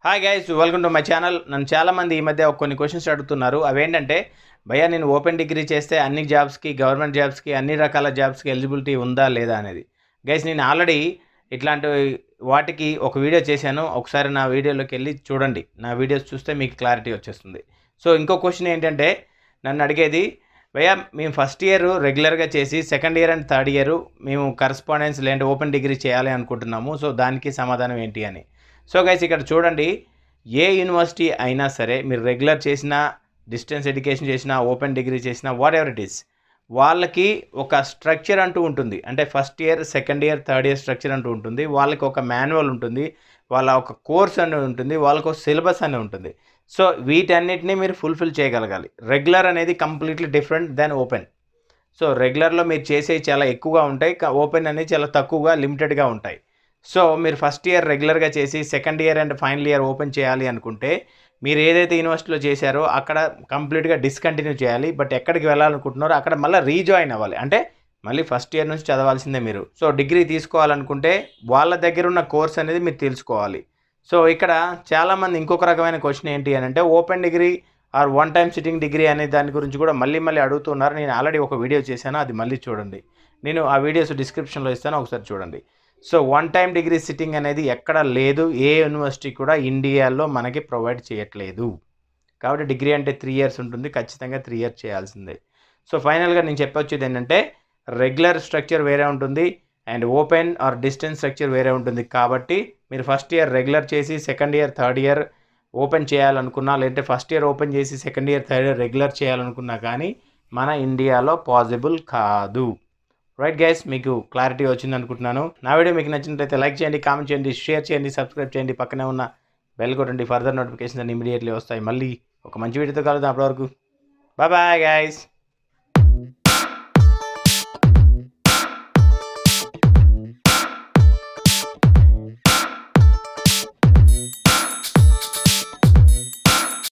hi guys welcome to my channel నన్ను చాలామంది ఈ మధ్య కొన్ని క్వశ్చన్స్ అడుగుతున్నారు అవేంటంటే భయ్యా నేను ఓపెన్ డిగ్రీ చేస్తే అన్ని జాబ్స్కి గవర్నమెంట్ జాబ్స్కి అన్ని రకాల జాబ్స్కి ఎలిజిబిలిటీ ఉందా లేదా అనేది గైస్ నేను ఆల్రెడీ ఇట్లాంటి వాటికి ఒక వీడియో చేశాను ఒకసారి నా వీడియోలోకి వెళ్ళి చూడండి నా వీడియోస్ చూస్తే మీకు క్లారిటీ వచ్చేస్తుంది సో ఇంకో క్వశ్చన్ ఏంటంటే నన్ను అడిగేది భయ్యా మేము ఫస్ట్ ఇయర్ రెగ్యులర్గా చేసి second year and third year మేము కరస్పాండెన్స్ లేదంటే ఓపెన్ డిగ్రీ చేయాలి అనుకుంటున్నాము సో దానికి సమాధానం ఏంటి అని సో గైస్ ఇక్కడ చూడండి ఏ యూనివర్సిటీ అయినా సరే మీరు రెగ్యులర్ చేసినా డిస్టెన్స్ ఎడ్యుకేషన్ చేసినా ఓపెన్ డిగ్రీ చేసినా వాట్ ఎవర్ ఇట్ ఈస్ వాళ్ళకి ఒక స్ట్రక్చర్ అంటూ ఉంటుంది అంటే first year second year third year structure అంటూ ఉంటుంది వాళ్ళకి ఒక మాన్యువల్ ఉంటుంది వాళ్ళ ఒక కోర్స్ అని ఉంటుంది వాళ్ళకి ఒక సిలబస్ అని ఉంటుంది సో వీటన్నిటిని మీరు ఫుల్ఫిల్ చేయగలగాలి రెగ్యులర్ అనేది completely different then open so రెగ్యులర్లో మీరు చేసేవి చాలా ఎక్కువగా ఉంటాయి ఓపెన్ అనేది చాలా తక్కువగా లిమిటెడ్గా ఉంటాయి సో మీరు ఫస్ట్ ఇయర్ రెగ్యులర్గా చేసి second year and final year open చేయాలి అనుకుంటే మీరు ఏదైతే యూనివర్సిటీలో చేశారో అక్కడ కంప్లీట్గా డిస్కంటిన్యూ చేయాలి బట్ ఎక్కడికి వెళ్ళాలనుకుంటున్నారో అక్కడ మళ్ళీ రీజాయిన్ అవ్వాలి అంటే మళ్ళీ ఫస్ట్ ఇయర్ నుంచి చదవాల్సిందే మీరు సో డిగ్రీ తీసుకోవాలనుకుంటే వాళ్ళ దగ్గర ఉన్న కోర్స్ అనేది మీరు తెలుసుకోవాలి సో ఇక్కడ చాలామంది ఇంకొక రకమైన క్వశ్చన్ ఏంటి అని అంటే open degree or one time sitting degree అనే దాని గురించి కూడా మళ్ళీ మళ్ళీ అడుగుతున్నారు నేను ఆల్రెడీ ఒక వీడియో చేశాను అది మళ్ళీ చూడండి నేను ఆ వీడియోస్ డిస్క్రిప్షన్లో ఇస్తాను ఒకసారి చూడండి so one time degree sitting అనేది ఎక్కడ లేదు ఏ యూనివర్సిటీ కూడా ఇండియాలో మనకి ప్రొవైడ్ చేయట్లేదు కాబట్టి డిగ్రీ అంటే త్రీ ఇయర్స్ ఉంటుంది ఖచ్చితంగా త్రీ ఇయర్స్ చేయాల్సిందే సో ఫైనల్గా నేను చెప్పొచ్చేది ఏంటంటే రెగ్యులర్ స్ట్రక్చర్ వేరే ఉంటుంది and open or distance structure వేరే ఉంటుంది కాబట్టి మీరు ఫస్ట్ ఇయర్ రెగ్యులర్ చేసి second year third year open చేయాలనుకున్నా లేదంటే ఫస్ట్ ఇయర్ ఓపెన్ చేసి second year third year regular చేయాలనుకున్నా కానీ మన ఇండియాలో పాసిబుల్ కాదు రైట్ గైస్ మీకు క్లారిటీ వచ్చింది అనుకుంటున్నాను నా వీడియో మీకు నచ్చినట్లయితే లైక్ చేయండి కామెంట్ చేయండి షేర్ చేయండి సబ్స్క్రైబ్ చేయండి పక్కనే ఉన్న బెల్ కొట్టండి ఫర్దర్ నోటిఫికేషన్ అన్ని ఇమీడియట్లీ వస్తాయి మళ్ళీ ఒక మంచి వీడియోతో కలుద్దాం అప్పటివరకు బాయ్ బాయ్ గైస్